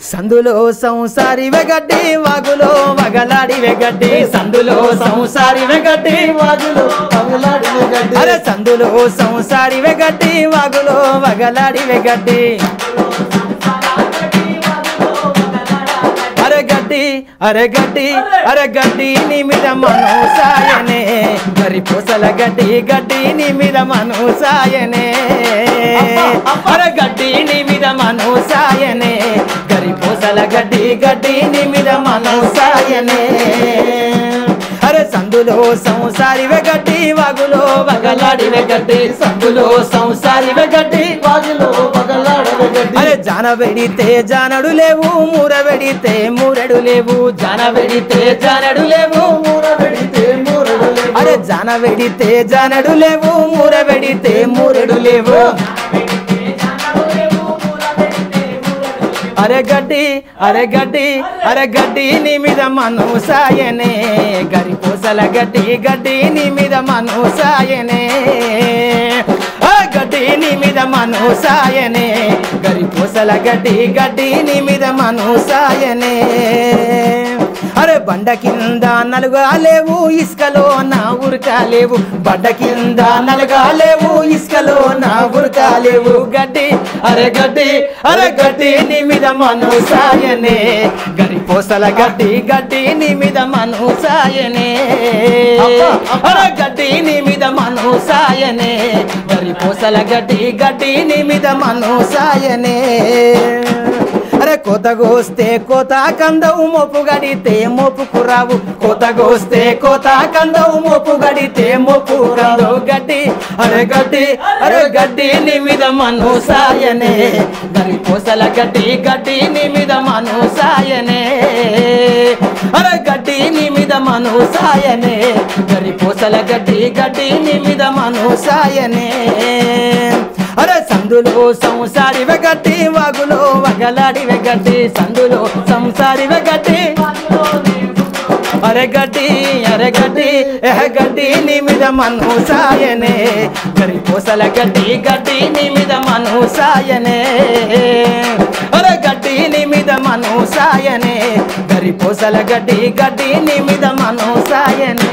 సందులో సంసారి వెగడ్డి వాగులో వగలాడి వెగడ్డి సందులో సంసారి వెగడ్డి వాగులో పగలాడి గడ్డి అరే సందులో సంసారి వెగడ్డి వాగులో వగలాడి వెగడ్డి అరే గడ్డి అరే గడ్డి అరే గడ్డి నీ మీద మను సాయనే మరి పూసల గడ్డి గడ్డి నీ మీద మను సాయనే అరే గడ్డి నీ మీద మను సాయనే గరి పూసల గడ్డి గడ్డి నీ మీద మను సాయనే అరే సందులో సంసారి వెగడ్డి వాగులో వగలాడి వెగడ్డి సందులో సంసారి వెగడ్డి వాగులో పగలాడి గడ్డి అరే జాన వెడితే జానడు లేవు మూర వెడితే మూరెడు లేవు జాన వెడితే జానడు లేవు మూర పెడితే మూరడు లేవు. అరే జాన వెడితే జానడు లేవు మూర వెడితే మూరెడు లేవు అరే గడ్డి అరే గడ్డి అరే గడ్డి నీ మీద మను సాయనే గరి పూసల గడ్డి గడ్డి నీ మీద మను సాయనే ఆ గడ్డి నీ మీద మను సాయనే గరి పూసల గడ్డి గడ్డి నీ మీద మను సాయనే అరే బండ కింద నలుగా లేవు ఇసుకలో నా ఉరకాలేవు బండ కింద నలుగా లేవు ఇసుకలో నా ఉరకాలేవు గడ్డి అరే గడ్డి అరే గడ్డి నీ మీద మను సాయనే గరి పోసల గడ్డి గడ్డి నీ మీద మను సాయనే అబ్బా, అబ్బా. అరే గడ్డి నీ మీద మను సాయనే గరి పోసల గడ్డి గడ్డి నీ మీద మను సాయనే అరే కోతగోస్తే కోత కందవు మోపు గడితే మోపుకు రావు కోతగోస్తే కోత కందవు మోపు గడితే మోపు రావు గడ్డి అరే గడ్డి అరే గడ్డి నీ మీద మను సాయనే గరి పూసల గడ్డి గడ్డి నీ మీద మను సాయనే అరే గడ్డి నీ మీద మను సాయనే గరి పూసల గడ్డి గడ్డి నీ మీద మను సాయనే అరే సందులో సంసారి వెగట్టి వాగులో వగలాడి వెగట్టి సందులో సంసారి వెగట్టి అరే గడ్డి అరే గడ్డి ఎహ గడ్డి నీ మీద మను సాయనే గరి పూసల గడ్డి గడ్డి నీ మీద మను సాయనే అరే గడ్డి నీ మీద మను సాయనే గరి పూసల గడ్డి గడ్డి నీ మీద మను సాయనే